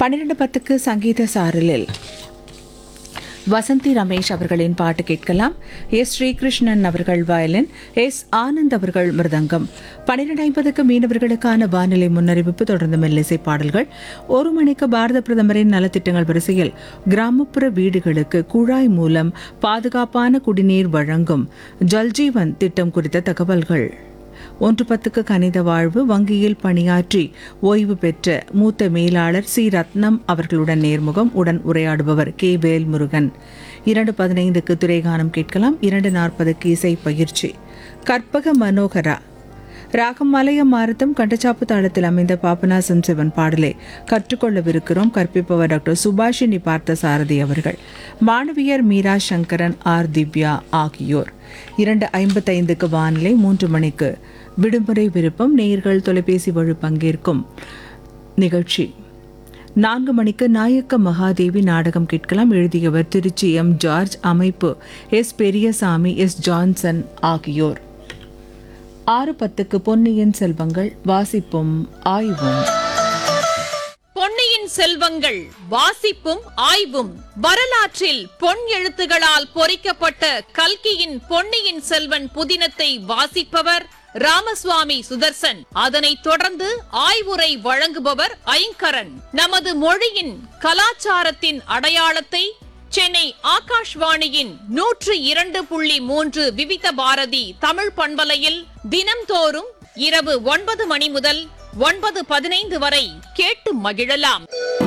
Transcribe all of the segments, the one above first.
பன்னிரெண்டு பத்துக்கு சங்கீத சாரலில் வசந்தி ரமேஷ் அவர்களின் பாட்டு கேட்கலாம் எஸ் ஸ்ரீகிருஷ்ணன் அவர்கள் வயலின் எஸ் ஆனந்த் அவர்கள் மிருதங்கம் பன்னிரண்டு ஐம்பதுக்கு மீனவர்களுக்கான வானிலை முன்னறிவிப்பு தொடர்ந்து மெல்லிசை பாடல்கள் ஒரு மணிக்கு பாரத பிரதமரின் நலத்திட்டங்கள் வரிசையில் கிராமப்புற வீடுகளுக்கு குழாய் மூலம் பாதுகாப்பான குடிநீர் வழங்கும் ஜல்ஜீவன் திட்டம் குறித்த தகவல்கள் ஒன்று பத்துக்கு கணித வாழ்வு வங்கியில் பணியாற்றி ஓய்வு பெற்ற மூத்த மேலாளர் சி ரத்னம் அவர்களுடன் நேர்முகம் உடன் உரையாடுபவர் கே வேல்முருகன் இரண்டு பதினைந்துக்கு திரைகானம் கேட்கலாம் இரண்டு நாற்பதுக்கு இசை பயிற்சி கற்பக மனோகரா ராகம் மலைய மாரத்தம் கண்டச்சாப்பு தாளத்தில் அமைந்த பாபநாசம் சிவன் பாடலை கற்றுக்கொள்ளவிருக்கிறோம் கற்பிப்பவர் டாக்டர் சுபாஷினி பார்த்த சாரதி அவர்கள் மாணவியர் மீரா சங்கரன் ஆர் திவ்யா ஆகியோர் இரண்டு ஐம்பத்தைந்துக்கு வானிலை மூன்று மணிக்கு விடுமுறை விருப்பம் நேயர்கள் தொலைபேசி வழி பங்கேற்கும் நிகழ்ச்சி நான்கு மணிக்கு நாயக்க மகாதேவி நாடகம் கேட்கலாம் எழுதியவர் திருச்சி எம் ஜார்ஜ் அமைப்பு எஸ் பெரியசாமி எஸ் ஜான்சன் ஆகியோர் ஆறு பத்துக்கு பொன்னியின் செல்வங்கள் வாசிப்பும் ஆய்வும் பொன்னியின் செல்வங்கள் வாசிப்பும் ஆய்வும் வரலாற்றில் பொன் எழுத்துகளால் பொறிக்கப்பட்ட கல்கியின் பொன்னியின் செல்வன் புதினத்தை வாசிப்பவர் ராமசுவாமி சுதர்சன் அதனைத் தொடர்ந்து ஆய்வுரை வழங்குபவர் ஐங்கரன் நமது மொழியின் கலாச்சாரத்தின் அடையாளத்தை சென்னை ஆகாஷ்வாணியின் நூற்று இரண்டு புள்ளி மூன்று விவித பாரதி தமிழ் பண்பலையில் தினம்தோறும் இரவு ஒன்பது மணி முதல் ஒன்பது பதினைந்து வரை கேட்டு மகிழலாம்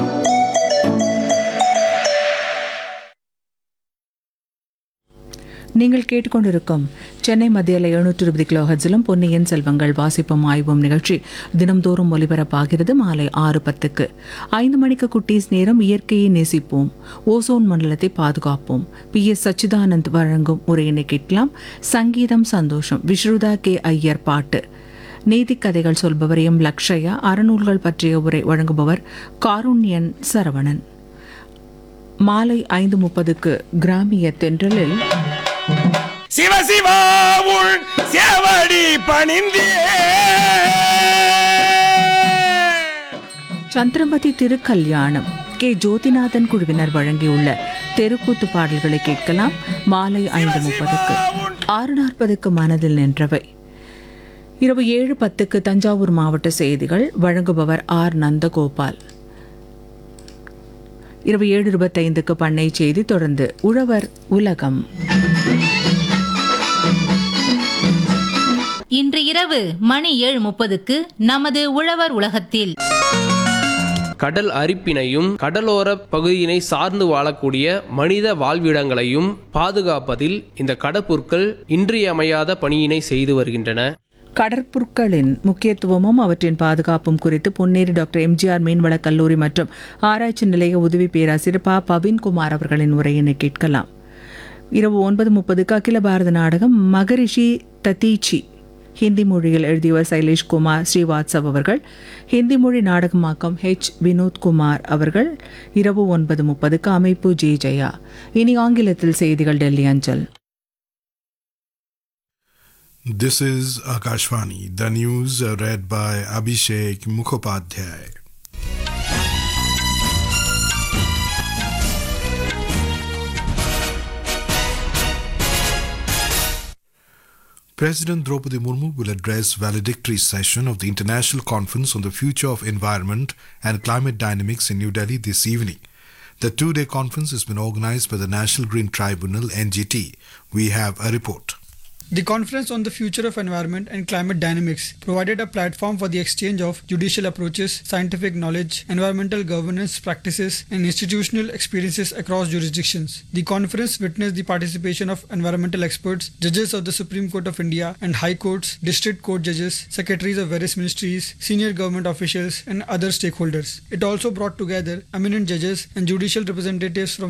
நீங்கள் கேட்டுக்கொண்டிருக்கும் சென்னை மத்தியில் எழுநூற்று இருபது கிலோ ஹெட்ஸிலும் பொன்னியின் செல்வங்கள் வாசிப்பும் ஆய்வும் நிகழ்ச்சி தினம்தோறும் ஒலிபரப்பாகிறது மாலை ஆறு பத்துக்கு ஐந்து மணிக்கு குட்டீஸ் நேரம் இயற்கையை நேசிப்போம் ஓசோன் மண்டலத்தை பாதுகாப்போம் பி எஸ் சச்சிதானந்த் வழங்கும் உரையினை கேட்கலாம் சங்கீதம் சந்தோஷம் விஸ்ருதா கே ஐயர் பாட்டு நீதிக் கதைகள் சொல்பவர் எம் லக்ஷயா அறநூல்கள் பற்றிய உரை வழங்குபவர் காருண்யன் சரவணன் மாலை ஐந்து முப்பதுக்கு கிராமிய தென்றலில் சிவ சிவா உள் சேவடி பணிந்தே சந்திரமதி திருக்கல்யாணம் கே ஜோதிநாதன் குழுவினர் வழங்கியுள்ள தெருக்கூத்து பாடல்களை கேட்கலாம் மாலை ஐந்து முப்பதுக்கு ஆறு நாற்பதுக்கு மனதில் நின்றவை இரவு ஏழு பத்துக்கு தஞ்சாவூர் மாவட்ட செய்திகள் வழங்குபவர் ஆர் நந்தகோபால் இரவு ஏழு இருபத்தைந்துக்கு பண்ணை செய்தி தொடர்ந்து உழவர் உலகம் இன்று இரவு மணி ஏழு முப்பதுக்கு நமது உழவர் உலகத்தில் கடல் அரிப்பினையும் கடலோர பகுதியினை சார்ந்து வாழக்கூடிய மனித வாழ்விடங்களையும் பாதுகாப்பதில் இந்த கடற்பொருட்கள் இன்றியமையாத பணியினை செய்து வருகின்றன கடற்புற்களின் முக்கியத்துவமும் அவற்றின் பாதுகாப்பும் குறித்து பொன்னேரி டாக்டர் எம்ஜிஆர் மீன்வளக் கல்லூரி மற்றும் ஆராய்ச்சி நிலைய உதவி பேராசிரியர் ப பவின்குமார் அவர்களின் உரையினை கேட்கலாம் இரவு ஒன்பது முப்பதுக்கு அகில பாரத நாடகம் மகரிஷி ததீச்சி ஹிந்தி மொழியில் எழுதியவர் சைலேஷ் குமார் ஸ்ரீவாத்சவ் அவர்கள் ஹிந்தி மொழி நாடகமாக்கம் ஹெச் வினோத் குமார் அவர்கள் இரவு ஒன்பது முப்பதுக்கு அமைப்பு ஜே ஜெயா இனி ஆங்கிலத்தில் செய்திகள் டெல்லி அஞ்சல் This is Akashvani. The news uh, read by Abhishek Mukhopadhyay. President Draupadi Murmu will address valedictory session of the International Conference on the Future of Environment and Climate Dynamics in New Delhi this evening. The two-day conference has been organized by the National Green Tribunal (NGT). We have a report. The Conference on the Future of Environment and Climate Dynamics provided a platform for the exchange of judicial approaches, scientific knowledge, environmental governance practices, and institutional experiences across jurisdictions. The conference witnessed the participation of environmental experts, judges of the Supreme Court of India and high courts, district court judges, secretaries of various ministries, senior government officials, and other stakeholders. It also brought together eminent judges and judicial representatives from